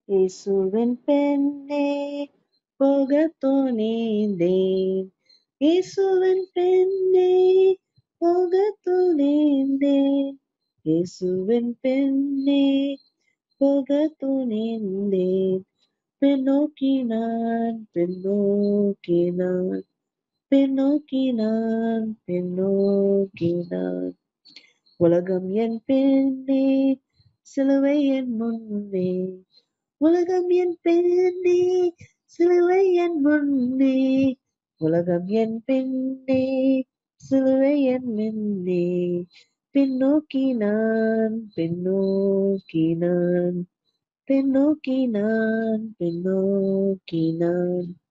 இயேசுவின் பெண்ணே போக துணிந்தேன் இயேசுவின் பெண்ணே போக துணிந்தேன் இயேசுவின் பெண்ணே போக துணிந்தேன் பின்னோக்கி நான் பின்னோக்கி நான் பின்னோக்கி நான் பின்னோக்கி நான் உலகம் என் பெண்ணே சிலுவை என் முன்னே உலகம் என் பெண்ணே சிலுவை என் முன்னே உலகம் என் பெண்ணே சிலுவை என் முன்னே பின்னோக்கி நான் பின்னோக்கி நான் பின்னோக்கி நான் பின்னோக்கி நான்